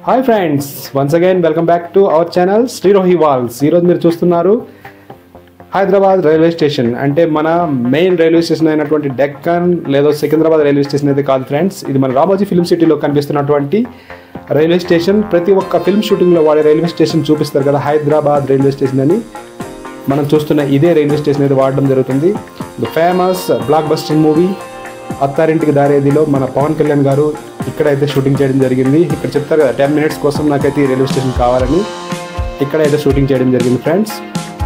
hi friends once again welcome back to our channel శ్రీరోహి వాల్స్ ఈరోజు మీరు చూస్తున్నారు హైదరాబాద్ రైల్వే స్టేషన్ అంటే మన మెయిన్ రైల్వే స్టేషన్ అయినటువంటి డెక్కన్ లేదా సికింద్రాబాద్ రైల్వే స్టేషన్ అయితే కాదు ఫ్రెండ్స్ ఇది మన రామోజీ ఫిల్మ్ సిటీలో కనిపిస్తున్నటువంటి రైల్వే స్టేషన్ ప్రతి ఒక్క ఫిల్మ్ షూటింగ్లో వాడే రైల్వే స్టేషన్ చూపిస్తారు కదా హైదరాబాద్ రైల్వే స్టేషన్ అని మనం చూస్తున్న ఇదే రైల్వే స్టేషన్ అయితే వాడడం జరుగుతుంది the famous blockbusting movie Attarintiki దారేదిలో మన పవన్ కళ్యాణ్ గారు ఇక్కడైతే షూటింగ్ చేయడం జరిగింది ఇక్కడ చెప్తారు కదా టెన్ మినిట్స్ కోసం నాకైతే ఈ రైల్వే స్టేషన్ కావాలని ఇక్కడైతే షూటింగ్ చేయడం జరిగింది ఫ్రెండ్స్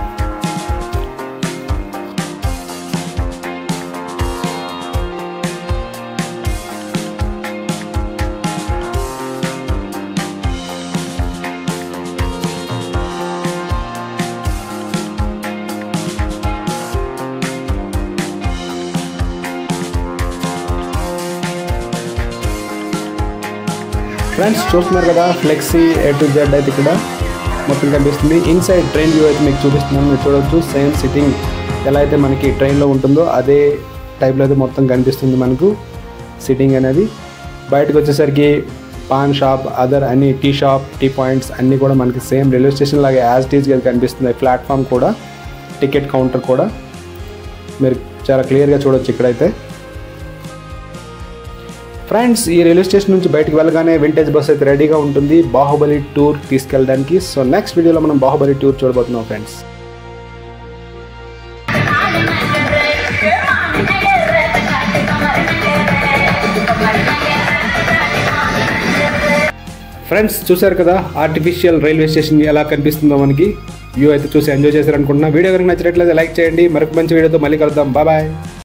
ఫ్రెండ్స్ చూస్తున్నారు కదా ఫ్లెక్సీ ఏ టు జెడ్ అయితే ఇక్కడ మొత్తం కనిపిస్తుంది ఇన్సైడ్ ట్రైన్ వ్యూ అయితే మీకు చూపిస్తున్నాను మీరు చూడొచ్చు సేమ్ సిట్టింగ్ ఎలా అయితే మనకి ట్రైన్లో ఉంటుందో అదే టైప్లో అయితే మొత్తం కనిపిస్తుంది మనకు సిట్టింగ్ అనేది బయటకు వచ్చేసరికి పాన్ షాప్ అదర్ అన్ని టీ షాప్ టీ పాయింట్స్ అన్నీ కూడా మనకి సేమ్ రైల్వే స్టేషన్ లాగా యాజ్ టీజ్గా కనిపిస్తుంది ప్లాట్ఫామ్ కూడా టికెట్ కౌంటర్ కూడా మీరు చాలా క్లియర్గా చూడొచ్చు ఇక్కడైతే ఫ్రెండ్స్ ఈ రైల్వే స్టేషన్ నుంచి బయటకు వెళ్ళగానే వింటేజ్ బస్ అయితే రెడీగా ఉంటుంది బాహుబలి టూర్ తీసుకెళ్ళడానికి సో నెక్స్ట్ వీడియోలో మనం బాహుబలి టూర్ చూడబోతున్నాం ఫ్రెండ్స్ ఫ్రెండ్స్ చూశారు కదా ఆర్టిఫిషియల్ రైల్వే స్టేషన్ ఎలా కనిపిస్తుందో మనకి వ్యూ అయితే చూసి ఎంజాయ్ చేశారనుకుంటున్నా వీడియో కనుక నచ్చినట్లయితే లైక్ చేయండి మరొక మంచి వీడియోతో మళ్ళీ కలుద్దాం బాయ్